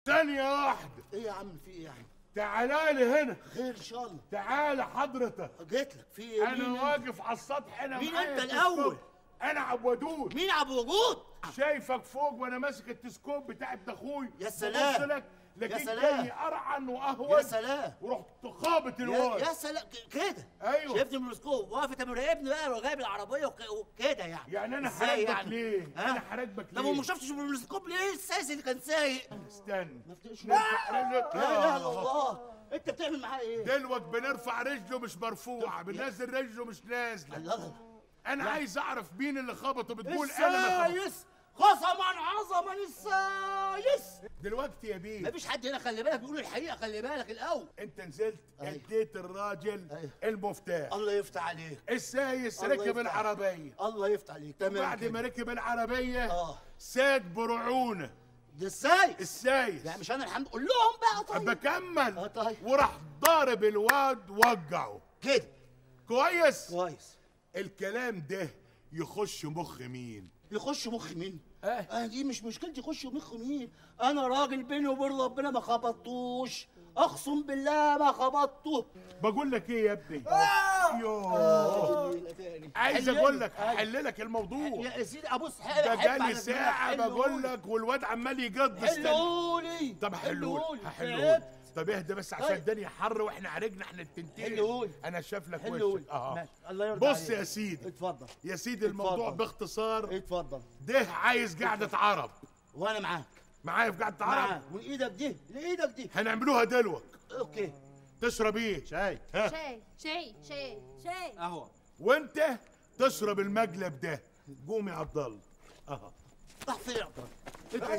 ثانية واحدة ايه يا عم في ايه يعني تعالى لي هنا خير ان شاء الله تعالى حضرتك جيت لك في ايه مين انا واقف على السطح هنا مين معايا أنت التلسكوب. الأول؟ انا عبودود مين ابو وجود شايفك فوق وانا ماسك التلسكوب بتاع ابن اخوي يا سلام. ببص لك لكن سلام. جاي ارعن واهون يا سلام ورحت خابط يا, الواد يا سلام ك- كده أيوة. شفت الميكروسكوب واقف انت مراقبني بقى وجايب العربيه وك- وكده يعني يعني انا إزاي حراقبك ليه؟ ها؟ انا حراقبك طب ليه؟ وما شفتش بالميكروسكوب ليه السايس اللي كان سايق استنى ما فتحش نرفع لا رجلك اله الا الله انت بتعمل معاه ايه دلوقتي بنرفع رجله مش مرفوعه بننزل رجله مش نازله الله انا عايز اعرف مين اللي خبطه بتقول انا اللي خبطته. السايس قسما عظما السايس دلوقتي يا بيه مفيش حد هنا خلي بالك بيقول الحقيقه خلي بالك الاول انت نزلت أيوة. اديت الراجل أيوة. المفتاح الله يفتح عليك السايس الله ركب يفتح. العربيه الله يفتح عليك تمام بعد كده. ما ركب العربيه اه ساد برعونه ده السايس السايس لا مش انا الحمد قول لهم بقى طيب بكمل اه طيب وراح ضارب الواد وقعه كده كويس كويس الكلام ده يخش مخ مين يخش مخ مين؟ اه اه دي مش مشكلتي يخش مخ مين؟ انا راجل بيني وبين ربنا ما خبطتوش اقسم بالله ما خبطته بقول لك ايه يا ابني يوه آه. عايز حللي. اقول لك أيوة. هحللك الموضوع يا سيدي ابص ده جالي ساعة بقول لك والواد عمال يقض استنى حلولي طب حلول حلولي. هحلول طب اهدى بس عشان طيب. الدنيا حر واحنا عرجنا احنا التنتين حلول. انا شايف لك حلولي وشك اه ماشي. الله يرضى بص عليك. يا سيدي اتفضل يا سيدي الموضوع اتفضل. باختصار اتفضل ده عايز قعدة عرب وانا معاك معايا في قعدة معاك عرب من ايدك دي لايدك دي هنعملوها دلوك اوكي تشرب ايه شاي ها شاي شاي شاي شاي قهوه وانت تشرب المقلب ده قوم يا عبد الله اه راح فين يا عبد الله؟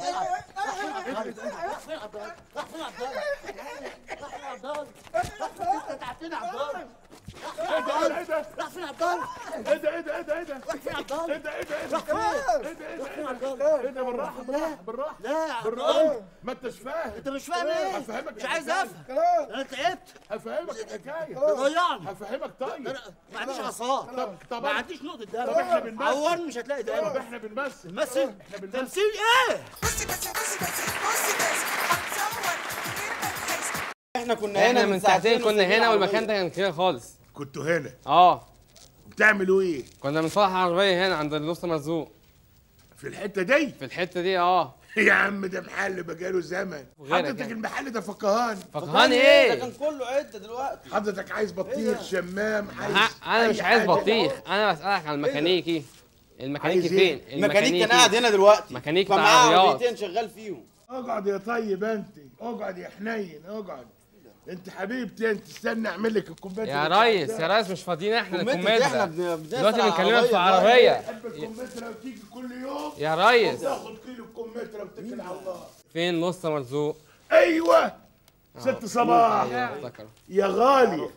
راح فين يا عبد الله؟ راح فين يا عبد الله؟ راح فين يا عبد الله؟ راح فين انت تعبتني يا عبد الله؟ ايه ده ايه ده راح فين يا عبد الله؟ ايه ده ايه ده ايه ده ايه ده راح فين يا عبد ايه الله؟ ده ايه ده ايه راح ده فين؟ ايه ده ايه راح فين يا ده عبد الله؟ ايه ده بالراحه بالراحه بالراحه لا يا عبد بالراحه الله ما انتش فاهم انت مش فاهم ايه؟ هفهمك مش عايز الحكاية. افهم انا تعبت هفهمك الحكايه ضيعني هفهمك طيب انا ما عنديش اعصاب طب طب ما عنديش نقطة دم طب احنا بنمثل. عورني مش هتلاقي طب دم احنا بنمثل مثل احنا بنمثل تمثيل ايه؟ بصي بس بصي بس بصي بس هتصور غير ما تحس احنا كنا هنا احنا من ساعتين كنا وسايبين هنا العربية. والمكان ده كان كده خالص كنتوا هنا اه بتعملوا ايه كنا بنصلح العربيه هنا عند النص مرزوق في الحته دي في الحته دي اه يا عم ده محل بقاله زمن وغيرك حضرتك يعني. المحل ده فكهان فكهاني ده ايه كان كله عده دلوقتي حضرتك عايز بطيخ شمام عايز ها انا مش أي عايز حاجة. بطيخ انا بسالك عن الميكانيكي الميكانيكي عايز إيه؟ فين الميكانيك كان قاعد هنا دلوقتي ميكانيك كان بتاع معاه عربيات. عربيتين شغال فيهم اقعد يا طيب انت اقعد يا حنين اقعد انت حبيبتي انت استنى اعمل لك الكوبايه يا اللي ريس بتاعتها. يا ريس مش فاضيين احنا كومنت احنا للكوميديا بن- بنسأل دلوقتي على بنكلمك في العربية. عربيه تحب الكمثرى وتيجي كل يوم يا ريس تاخد كيلو الكمثرى وتكل على الله فين نص مرزوق ايوه ست صباح افتكر يا غالي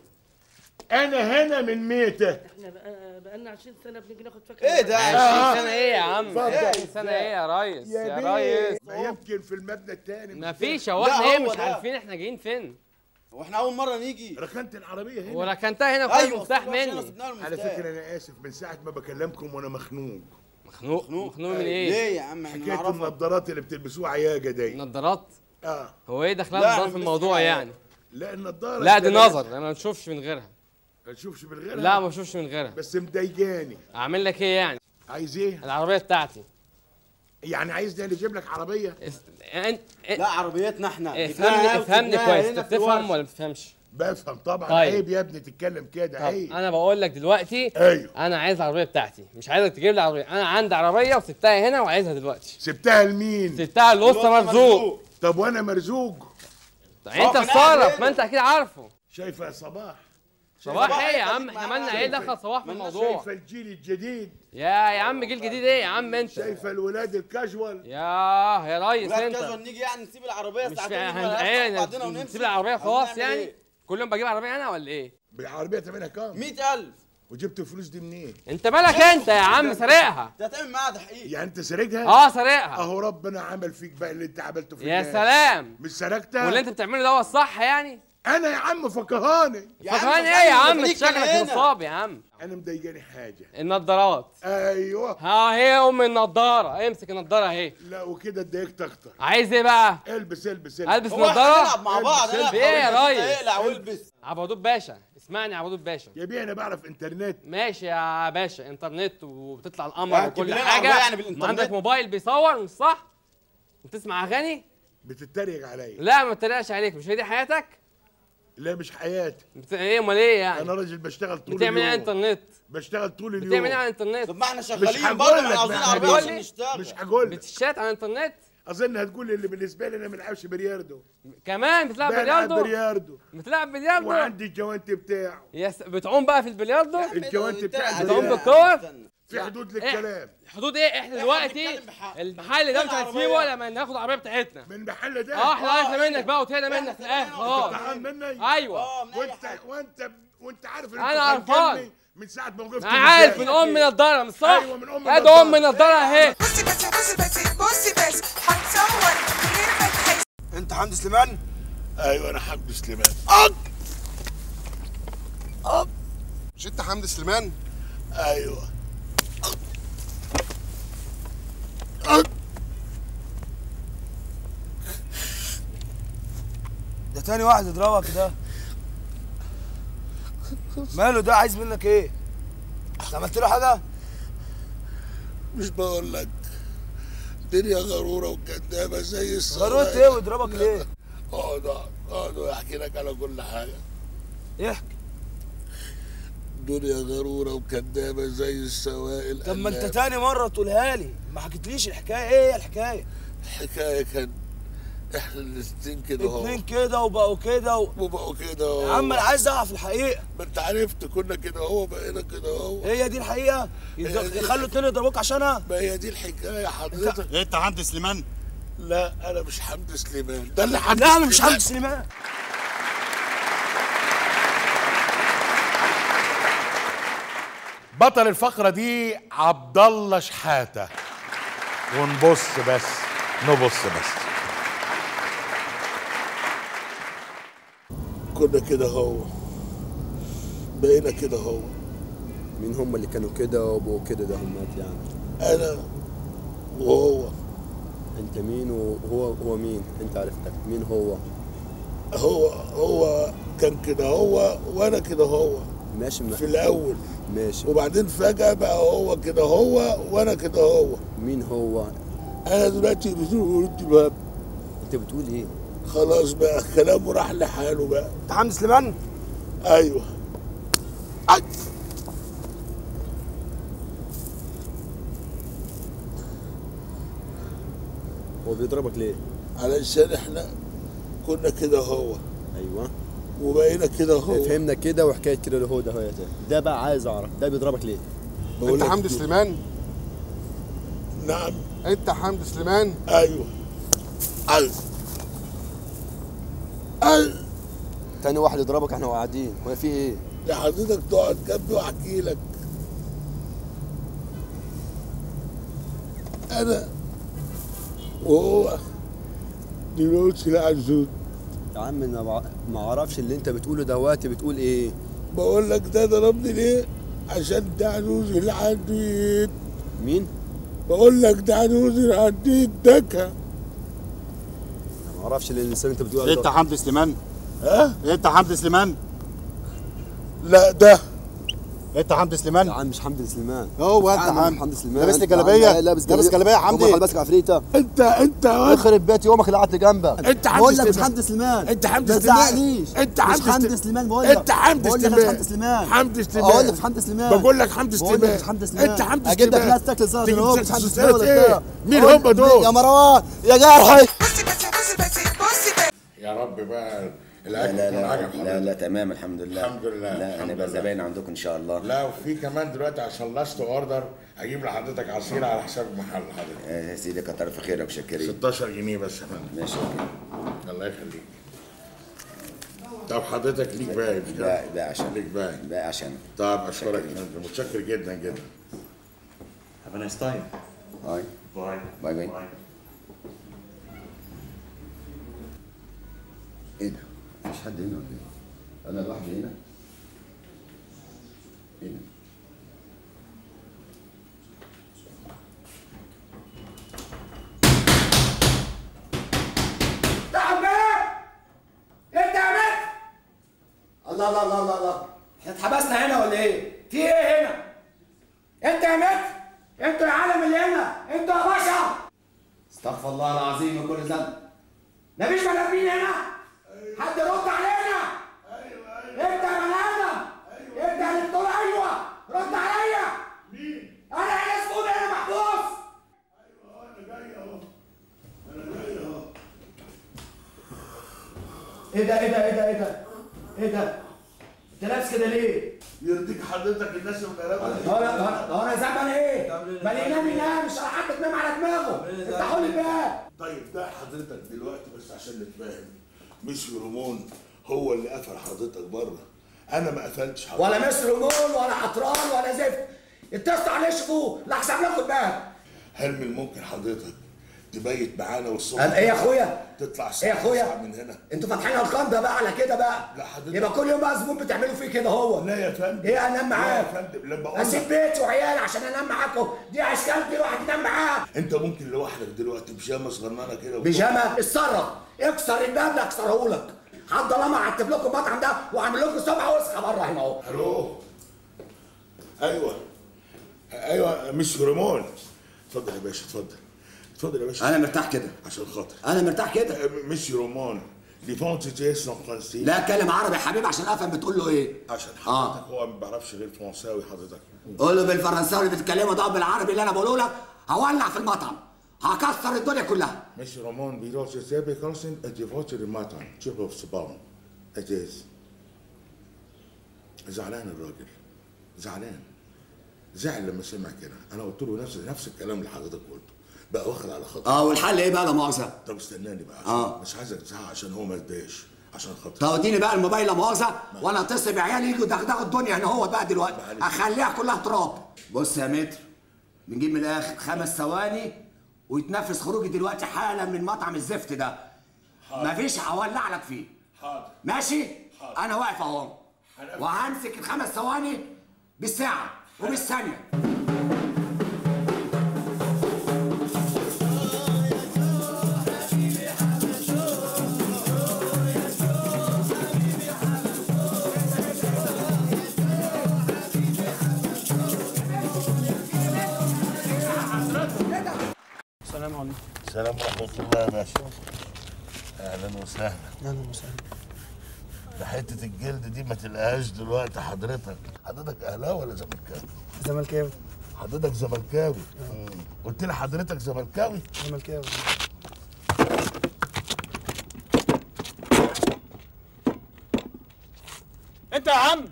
انا هنا من ميته احنا بقى بقالنا 20 سنه بنيجي ناخد فاكهه ايه ده 20 سنه ايه يا عم اتفضل. 20 سنه ايه يا ريس يا بيه، ريس ما يمكن في المبنى الثاني ما فيش هو احنا لا، ايه هو مش ده. عارفين احنا جايين فين واحنا اول مره نيجي ركنت العربيه هنا وركنتها هنا وخدت ايوه المفتاح أصل إحنا مني سيبنا له على المفتاح. فكره انا اسف من ساعه ما بكلمكم وانا مخنوق مخنوق مخنوق من ايه ليه يا عم احنا حكايه نعرفها النضارات اللي بتلبسوها عياجه دي نظارات اه هو ايه دخلها لا، نظارات أنا في بس الموضوع حاجة. يعني لا النضاره لا دي أنت نظر انا ما بشوفش من غيرها ما تشوفش من غيرها لا ما بشوفش من غيرها بس مضايقاني اعمل لك ايه يعني عايز ايه العربيه بتاعتي يعني عايزني انا اجيب لك عربيه اس- انت لا عربيتنا احنا افهمني افهمني كويس انت انت بتفهم ولا ما بتفهمش بفهم طبعا طيب. عيب يا ابني تتكلم كده طب عيب انا بقول لك دلوقتي ايوه انا عايز العربيه بتاعتي مش عايزك تجيب لي عربيه انا عندي عربيه وسبتها هنا وعايزها دلوقتي سبتها لمين سبتها لوسط مرزوق طب وانا مرزوق طب هو انت كان اتصرف قاعد ما انت اكيد عارفه شايفه يا صباح صباح صباح ايه يا إيه عم خليك احنا معانا. مالنا ايه دخل صباح في مالناش الموضوع شايفه الجيل الجديد يا يا عم جيل جديد ايه يا عم انت شايفه الولاد الكاجوال يا يا ريس ولاد انت كاجوال نيجي يعني نسيب العربيه مش ساعتين فاهم نبقى ايه نفتح بعضنا ونمشي نسيب العربيه عايزين خلاص نعمل يعني إيه؟ كل يوم بجيب عربيه انا ولا ايه بالعربيه ثمنها كام 100000 وجبت الفلوس دي منين انت مالك انت يا عم سارقها انت هتعمل معاها تحقيق يعني انت سارقها اه سارقها اهو ربنا عمل فيك بقى اللي انت عملته في يا الناس. سلام مش سرقتها واللي انت بتعمله ده هو الصح يعني انا يا عم فكهاني يا عم فكمان مش ايه يا عارف عم الميكانيك كان شكلك هنا. نصاب يا عم انا مضايقاني حاجه النضارات ايوه ها هي ام النضاره امسك النضاره اهي لا وكده اتضايقت اكتر عايز ايه بقى البس البس البس البس هو احنا نضاره نلعب مع بعض البس- انا البس. إيه يا حاولت ريس؟ اقلع والبس عبدود باشا اسمعني يا عبدود باشا يا بيه انا بعرف انترنت ماشي يا باشا انترنت وبتطلع القمر يعني وكل تجيب لنا حاجه عربية يعني بالإنترنت؟ ما عندك موبايل بيصور مش صح بتسمع اغاني بتتريق عليا لا ما تقلقش عليك مش هي دي حياتك لا مش حياتي بت... ايه امال ايه يعني انا راجل بشتغل طول بتعمل ايه على اليوم الانترنت بشتغل طول اليوم بتعمل ايه على الانترنت طب ما احنا مش شغالين هقول برضه لك احنا عاوزين بقى، عربيه هقول عشان لي. نشتغل مش هقول لك بتشات على الانترنت اظن هتقول لي اللي بالنسبه لي انا ما بلعبش بلياردو كمان بتلعب بلعب بلياردو بلياردو بتلعب بلياردو وعندي الجوانت بتاعه يس بتعوم بقى في البلياردو الجوانت بتاع بتعوم البلياردو. بالكور في حدود إيه؟ للكلام حدود ايه احنا دلوقتي بنتكلم بحق. المحل ده مش العربية. هنسيبه لما ناخد العربيه بتاعتنا من المحل ده اه احنا عرفنا منك بقى وتهنا منك في الاخر خلاص تعال مني ايوه اه من اي وانت حاجه وانت وانت عارف ان أنا انت عرفان. خانقني من ساعه ما وقفت انا عارف قدامي. من ام نضاره مش صح أيوة، من أم ادي ام النضارة. نضاره اهي بصي بس بصي بس بصي بس هتصور من غير ما تحس انت حمدي سليمان ايوه انا حمدي سليمان مش انت حمدي سليمان ايوه ده تاني واحد يضربك ده ماله ده عايز منك ايه انت عملت له حاجه مش بقول لك دنيا غروره وكدابه زي الصراحه غروت ايه ويضربك ليه اقعد اقعد اقعد احكي لك على كل حاجه احكي دنيا غروره وكدابه زي السوائل طب ما انت قلاب. تاني مره تقولها لي ما حكيتليش الحكايه ايه هي الحكايه الحكايه كان احنا الاتنين كده اهو اتنين كده وبقوا كده و... وبقوا كده اهو يا عم انا عايز اعرف الحقيقه ما انت عرفت كنا كده اهو بقينا كده اهو هي دي الحقيقه يض- هي دي. يخلوا اتنين يضربوك عشانها ما هي دي الحكايه حضرتك انت حمدي سليمان لا انا مش حمدي سليمان ده اللي حمدي لا انا مش سليمان. حمدي سليمان بطل الفقرة دي عبد الله شحاتة ونبص بس نبص بس كنا كده اهو بقينا كده اهو مين هم اللي كانوا كده وبقوا كده ده همات يعني انا وهو انت مين وهو هو مين انت عرفتك مين هو هو هو كان كده هو وانا كده هو ماشي في الاول ماشي وبعدين فجأة بقى هو كده هو وانا كده هو مين هو انا دلوقتي بتقول انت بقى انت بتقول ايه خلاص بقى كلامه راح لحاله بقى انت حمدي سليمان ايوه أي. هو بيضربك ليه علشان احنا كنا كده هو ايوه وبقينا كده هو فهمنا كده وحكايه كده اللي هو ده هو ده ده بقى عايز اعرف ده بيضربك ليه بقول انت لك حمدي سليمان نعم انت حمدي سليمان ايوه ايوه ايوه تاني واحد يضربك احنا قاعدين هو في ايه يا حضرتك تقعد جنبي واحكي لك انا وهو دلوقتي العزوز يا عم انا ما- ما اعرفش اللي انت بتقوله دلوقتي بتقول ايه بقول لك ده ضربني ليه عشان ده عجوز اللي عندي مين بقول لك ده عجوز اللي عندي دكه ما اعرفش اللي الانسان انت بتقوله انت حمدي سليمان ها انت حمدي سليمان لا ده انت حمدي سليمان يا عم مش حمدي سليمان هو انت يا عم حمدي حمدي سليمان لابس لي أنت يا عم جلابيه لابس لابس جلابيه يا حمدي حمدي لابسك عفريته انت انت واد. يخرب بيت يومك اللي قعدت جنبك انت حمدي بقول لك مش سليمان. حمدي سليمان انت حمدي ما سليمان. تزعقليش انت مش حمدي حمدي سليمان. سليمان بقول لك انت حمدي بقول لك مش سليمان. حمدي سليمان حمدي سليمان. اقول لك مش حمدي سليمان بقول لك حمدي بقول لك سليمان. مش حمدي سليمان انت حمدي اجيب لك سليمان. ناس تاكل زي تجيب دول مش حمدي ست- سليمان ولا ايه؟ بتاع مين قول- هم دول؟ يا مروان يا جرحي بصي بس بصي بس بصي بس يا رب بقى لا الاكل لا يكون لا عجب لا لا تمام الحمد لله الحمد لله، لا الحمد هنبقى لله. زباين عندكم ان شاء الله لا وفي كمان دلوقتي عشان لاست اوردر اجيب لحضرتك عصير على حساب المحل حضرتك آه، يا سيدي كتر في خيرك شكرين 16 جنيه بس يا فندم ماشي اوكي الله يخليك طب حضرتك ليك باقي مش كده؟ باقي باقي عشان ليك باقي باقي عشان طب اشكرك يا فندم متشكر جدا جدا Have a nice time. باي Bye. باي باي ايه ده؟ مفيش حد هنا ولا ايه؟ انا لوحدي هنا؟ ايه ده؟ الله الله الله الله الله احنا اتحبسنا هنا ولا ايه؟ في ايه هنا؟ انت يا متر انتوا يا عالم اللي هنا انتوا يا بشر استغفر الله العظيم من كل ذنب مفيش بني ادمين هنا حد يرد علينا انت يا بني ادم انت اللي بتقول ايوه رد عليا مين؟ انا هنا اسمه هنا محبوس ايه ده ايه ده ايه ده ايه ده ايه ده انت لابس كده ليه؟ يرضيك حضرتك الناس المغربة هو انا هو انا زعلان ايه؟ ما اللي ينام ينام مش حد تنام على دماغه افتحوا لي الباب طيب ده حضرتك دلوقتي بس عشان نتفاهم مش رمون هو اللي قفل حضرتك بره انا ما قفلتش حضرتك ولا مصر مول ولا عطران ولا زفت اتصلوا عليه شوفوه لا حساب لكم الباب هل من الممكن حضرتك تبيت معانا والصبح قال ايه يا اخويا؟ تطلع ايه الساعه يا اخويا؟ 9 من هنا انتوا فاتحين ارقام ده بقى على كده بقى لا حضرتك يبقى كل يوم بقى زبون بتعملوا فيه كده هو لا يا فندم ايه انام لا معاك يا فندم لما اقول اسيب لك بيتي وعيالي عشان انام معاكم دي عسكرتي الواحد ينام معاها انت ممكن لوحدك دلوقتي بيجامه صغننه كده بيجامه اتصرف اكسر الباب لا اكسره لك حد الله عتب لكم المطعم ده وعامل لكم سبعه وسخه بره هنا اهو الو ايوه ايوه مش هرمون اتفضل يا باشا اتفضل اتفضل يا باشا انا مرتاح كده عشان خاطر انا مرتاح كده مش هرمون لي فونتيتي سون فرانسي لا اتكلم عربي يا حبيبي عشان افهم بتقول له ايه عشان حضرتك هو ما بيعرفش غير فرنساوي حضرتك قول له بالفرنساوي اللي بتتكلمه ده بالعربي اللي انا بقوله لك هولع في المطعم هكسر الدنيا كلها مش رومان بيروح يسابي كرسن ادي فوتر المطعم شوفه في صباهم اجاز زعلان الراجل زعلان زعل لما سمع كده انا قلت له نفس نفس الكلام اللي حضرتك قلته بقى واخد على خاطر اه والحل ايه بقى لا مؤاخذه طب استناني بقى عشان آه. مش عايزك تزعق عشان هو ما يتضايقش عشان خاطر طب اديني بقى الموبايل لا مؤاخذه وانا اتصل بعيالي يجوا يدغدغوا الدنيا هنا هو بقى دلوقتي اخليها كلها تراب بص يا متر بنجيب من الاخر خمس ثواني ويتنفس خروجي دلوقتي حالا من مطعم الزفت ده مفيش هولع لك فيه حاضر ماشي انا واقف اهو وهمسك الخمس ثواني بالساعه وبالثانيه السلام عليكم السلام ورحمه الله يا باشا اهلا وسهلا اهلا وسهلا ده حته الجلد دي ما تلقاهاش دلوقتي حضرتك حضرتك اهلاوي ولا زملكاوي زملكاوي حضرتك زملكاوي قلت لي حضرتك زملكاوي زملكاوي انت يا عم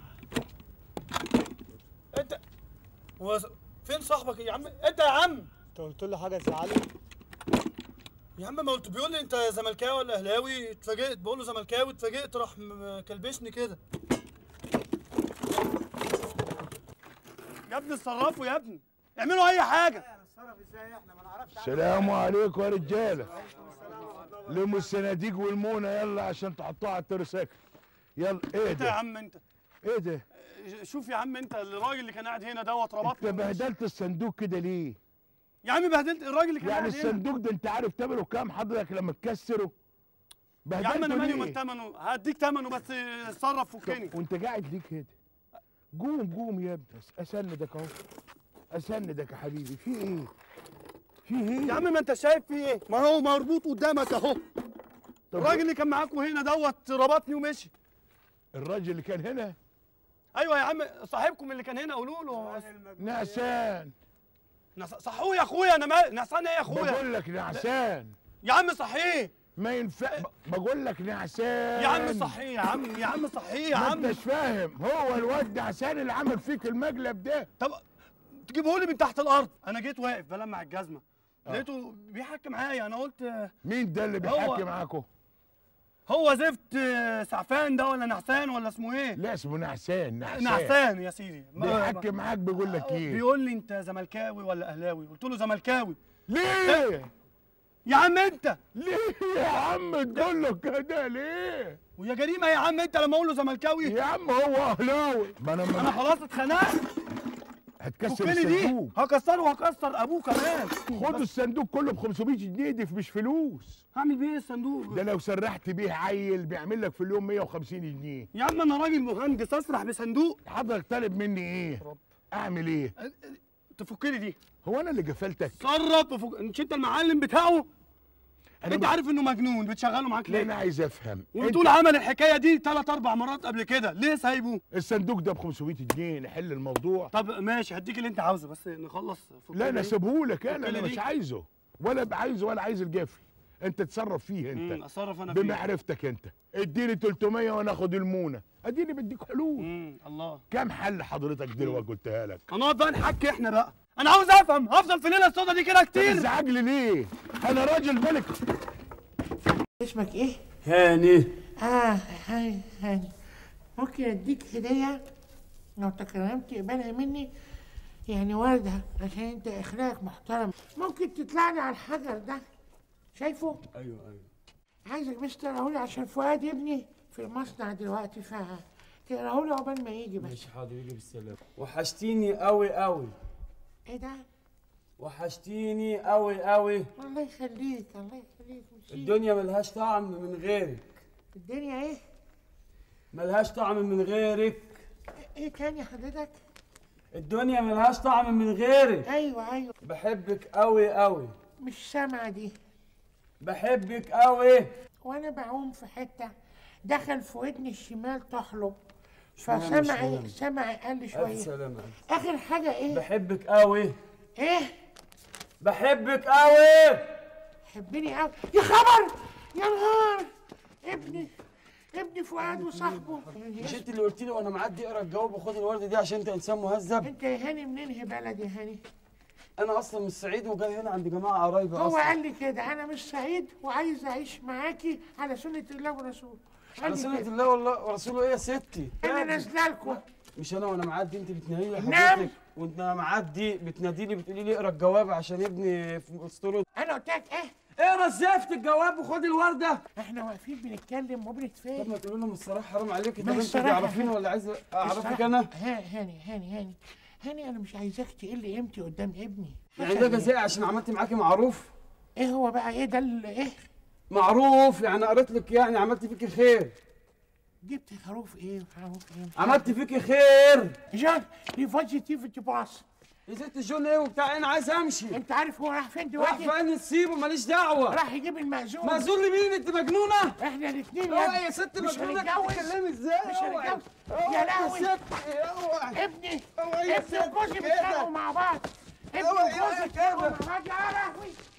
انت هو س- فين صاحبك يا عم انت يا عم انت قلت له حاجه تزعلك يا عم ما قلت بيقول لي انت زملكاوي ولا اهلاوي اتفاجئت بقول له زملكاوي اتفاجئت راح م- كلبشني كده يا ابني اتصرفوا يا ابني اعملوا اي حاجه السلام عليكم يا رجاله لموا الصناديق والمونه يلا عشان تحطوها على الترساكل يلا ايه انت يا ده عم انت ايه ده شوف يا عم انت الراجل اللي كان قاعد هنا دوت انت ربطني بهدلت الصندوق كده ليه يا عم بهدلت الراجل اللي كان يعني قاعد هنا الصندوق ده انت عارف ثمنه كام حضرتك لما تكسره يا عم بهدلته انا مالي ليه؟ ومال ثمنه هديك ثمنه بس اتصرف فكني وانت قاعد ليه كده قوم قوم يا ابني اسندك اهو اسندك يا حبيبي في ايه في ايه يا عم ما انت شايف في ايه ما هو مربوط قدامك اهو الراجل اللي كان معاكم هنا دوت ربطني ومشي الراجل اللي كان هنا ايوه يا عم صاحبكم اللي كان هنا قولوا له نعسان نعس- صحوه يا اخويا انا ما نعسان ايه يا اخويا بقول لك نعسان يا عم صحيه ما ينفع بقول لك نعسان يا عم صحيه يا عم يا عم صحيه يا ما عم انتش فاهم هو الواد نعسان اللي عمل فيك المقلب ده طب تجيبه لي من تحت الارض انا جيت واقف بلمع الجزمه لقيته بيحكي معايا انا قلت مين ده اللي هو- بيحكي معاكم هو زفت آه، سعفان ده ولا نعسان ولا اسمه ايه لا اسمه نعسان نعسان نعسان يا سيدي ما- بيحكي معاك بيقول لك ايه بيقول لي انت زملكاوي ولا اهلاوي قلت له زملكاوي ليه يا عم انت ليه يا عم تقول له كده ليه ويا جريمه يا عم انت لما اقول له زملكاوي يا عم هو اهلاوي ما انا انا خلاص اتخنقت هتكسر فكني دي الصندوق هكسره وهكسر ابوه كمان خد الصندوق كله ب 500 جنيه دي مش فلوس هعمل بيه ايه الصندوق ده لو سرحت بيه عيل بيعمل لك في اليوم 150 جنيه يا عم انا راجل مهندس اسرح بصندوق حضرتك طالب مني ايه اعمل ايه تفك لي دي هو انا اللي جفلتك صرف وفك... مش انت المعلم بتاعه أنا انت ما- عارف انه مجنون بتشغله معاك لا ليه انا عايز افهم وبتقول أنت- عمل الحكايه دي ثلاث اربع مرات قبل كده ليه سايبه الصندوق ده ب 500 جنيه نحل الموضوع طب ماشي هديك اللي انت عاوزه بس نخلص فك لا انا لي. سيبهولك انا فك انا لي مش دي. عايزه ولا ب- عايزه ولا عايز الجفل انت تصرف فيه مم، انت اتصرف انا فيه بمعرفتك انت اديني 300 وانا اخد المونه اديني بديك حلول مم، الله كام حل حضرتك دلوقتي قلتها لك هنقعد بقى نحكي احنا بقى انا عاوز افهم هفضل في الليله السودا دي كده كتير تزعج لي ليه انا راجل ملك اسمك ايه؟ هاني اه هاني هاني ممكن اديك هدية لو تكرمت تقبلها مني يعني وردة عشان انت اخلاقك محترم ممكن تطلع لي على الحجر ده شايفه؟ ايوه ايوه عايزك بس تقراهولي عشان فؤاد ابني في المصنع دلوقتي ف تقراهولي عقبال ما يجي بس ماشي حاضر يجي بالسلامة وحشتيني قوي قوي ايه ده؟ وحشتيني قوي قوي الله يخليك الله يخليك ميرسي. الدنيا ملهاش طعم من غيرك الدنيا ايه؟ ملهاش طعم من غيرك ايه تاني حضرتك؟ الدنيا ملهاش طعم من غيرك ايوه ايوه بحبك قوي قوي مش سامعة دي بحبك قوي وانا بعوم في حته دخل في ودني الشمال تحلب اشمعنى فسمعي اشمعنى؟ سمعي قل ألف شويه سلامة اخر حاجه ايه بحبك قوي ايه بحبك قوي حبني قوي يا خبر يا نهار ابني ابني فؤاد وصاحبه مش انت اللي قلت لي وانا معدي اقرا الجواب وخد الورده دي عشان انت انسان مهذب انت يا هاني منين بلد يا هاني انا اصلا من الصعيد وجاي هنا عند جماعه قرايبي هو اصلا قال لي كده انا مش سعيد وعايز اعيش معاكي على سنه الله ورسوله قال على لي سنة كده. الله والله ورسوله ايه يا ستي انا نازله لكم مش انا وانا معدي انت بتنادي لي نعم. حضرتك وانت معدي بتنادي لي بتقولي لي اقرا الجواب عشان ابني في اسطوره انا قلت لك ايه اقرا زفت الجواب وخد الورده احنا واقفين بنتكلم طب وبنتفاهم ما تقولوا لهم الصراحه حرام عليكي طب ما انت الصراحة- تعرفيني ولا عايز اعرفك الصراحة- انا ها هاني هاني هاني هاني انا مش عايزاك تقل قيمتي قدام ابني يعني ده جزاء عشان عملت معاكي معروف ايه هو بقى ايه ده ال- ايه معروف يعني قريت لك يعني عملت فيكي خير جبت خروف ايه وخروف ايه عملت فيكي خير جون دي بوزيتيفيتي باص يا ست جون ايه وبتاع انا عايز امشي انت عارف هو راح فين راح دلوقتي فين نسيبه ماليش دعوه راح يجيب المأذون مأذون لمين انت مجنونه احنا الاثنين اوعي يا ست مش مجنونه هنتجوز بتتكلمي ازاي مش اوعي. هنتجوز اوعي يا لهوي ست اوعي ابني اوعي يا ابني ست وجوزي كده. بيتخانقوا مع بعض ابني اوعي وجوزي اوعي بيتخانقوا كده. مع بعض يا لهوي